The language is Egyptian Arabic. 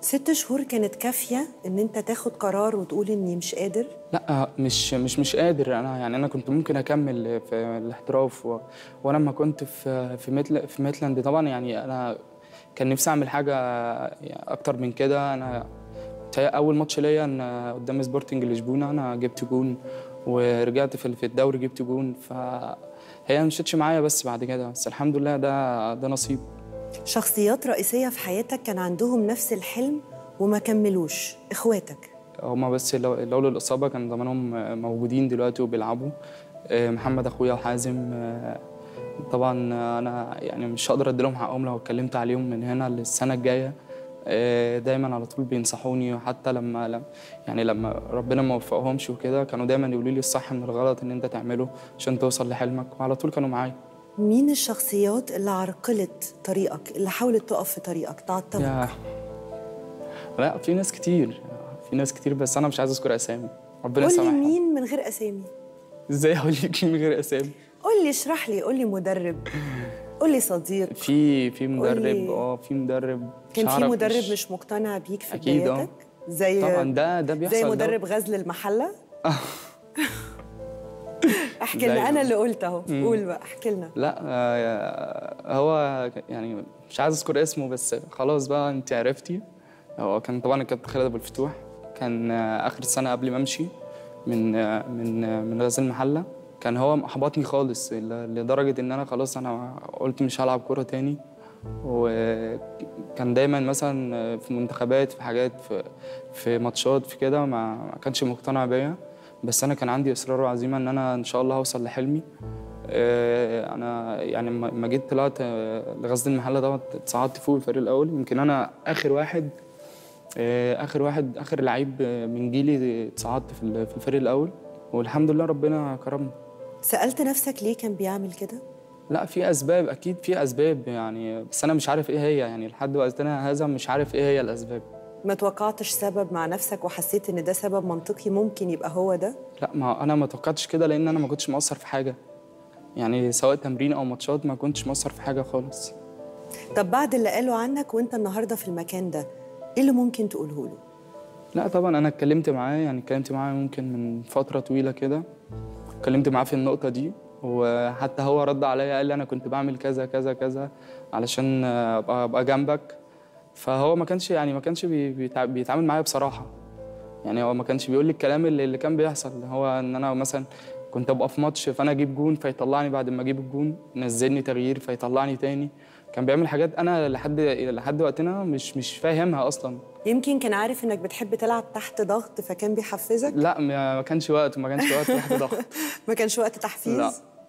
ست شهور كانت كافيه ان انت تاخد قرار وتقول اني مش قادر لا مش مش مش قادر انا يعني انا كنت ممكن اكمل في الاحتراف و... وانا لما كنت في في ميتل في ميتلاند طبعا يعني انا كان نفسي اعمل حاجه يعني اكتر من كده انا بتهيأ اول ماتش ليا انا قدام سبورتنج لشبونه انا جبت جون ورجعت في في الدوري جبت جون فهي ما مشيتش معايا بس بعد كده بس الحمد لله ده ده نصيب شخصيات رئيسيه في حياتك كان عندهم نفس الحلم وما كملوش اخواتك هما بس لو- لولا الإصابة كان زمانهم موجودين دلوقتي وبيلعبوا آه، محمد أخويا وحازم آه، طبعا أنا يعني مش هقدر أديلهم حقهم لو اتكلمت عليهم من هنا للسنة الجاية آه، دايما على طول بينصحوني وحتى لما لم- يعني لما ربنا ما وفقهمش وكده كانوا دايما يقولوا لي الصح من الغلط ان انت تعمله عشان توصل لحلمك وعلى طول كانوا معايا مين الشخصيات اللي عرقلت طريقك اللي حاولت تقف في طريقك تعطلك يا لا في ناس كتير في ناس كتير بس انا مش عايز اذكر اسامي ربنا قول لي يسامحهم مين من غير اسامي ازاي اقول لك من غير اسامي قول لي اشرح لي قول لي مدرب قول لي صديق في في مدرب قولي. اه في مدرب كان مش في هعرف مدرب مش مقتنع بيك في أكيد، آه. بدايتك زي طبعا ده ده بيحصل زي ده. مدرب غزل المحله احكي زي- لنا انا اللي قلت اهو مم. قول بقى احكي لنا لا آه، هو يعني مش عايز اذكر اسمه بس خلاص بقى انت عرفتي هو كان طبعا الكابتن خالد ابو الفتوح كان آه، اخر السنه قبل ما امشي من آه، من آه، من غزل المحله كان هو محبطني خالص ل- لدرجه ان انا خلاص انا قلت مش هلعب كوره تاني وكان دايما مثلا في منتخبات في حاجات في في ماتشات في كده ما ما كانش مقتنع بيا بس انا كان عندي اصرار وعزيمه ان انا ان شاء الله هوصل لحلمي آه، انا يعني لما لما جيت طلعت آه، لغزل المحله دوت اتصعدت فوق الفريق الاول يمكن انا اخر واحد آه، اخر واحد اخر لعيب آه، من جيلي اتصعدت في ال- في الفريق الاول والحمد لله ربنا كرمني سالت نفسك ليه كان بيعمل كده لا في اسباب اكيد في اسباب يعني بس انا مش عارف ايه هي يعني لحد وقتنا هذا مش عارف ايه هي الاسباب ما توقعتش سبب مع نفسك وحسيت ان ده سبب منطقي ممكن يبقى هو ده لا ما انا ما توقعتش كده لان انا ما كنتش مقصر في حاجه يعني سواء تمرين او ماتشات ما كنتش مقصر في حاجه خالص طب بعد اللي قالوا عنك وانت النهارده في المكان ده ايه اللي ممكن تقوله له لا طبعا انا اتكلمت معاه يعني اتكلمت معاه ممكن من فتره طويله كده اتكلمت معاه في النقطه دي وحتى هو رد عليا قال لي انا كنت بعمل كذا كذا كذا علشان ابقى ابقى جنبك فهو ما كانش يعني ما كانش بي- بيتع- بيتعامل معايا بصراحه يعني هو ما كانش بيقول لي الكلام اللي, اللي كان بيحصل هو ان انا مثلا كنت ابقى في ماتش فانا اجيب جون فيطلعني بعد ما اجيب الجون ينزلني تغيير فيطلعني تاني كان بيعمل حاجات انا لحد لحد وقتنا مش مش فاهمها اصلا يمكن كان عارف انك بتحب تلعب تحت ضغط فكان بيحفزك لا ما ما كانش وقت ما كانش وقت تحت ضغط ما كانش وقت تحفيز لا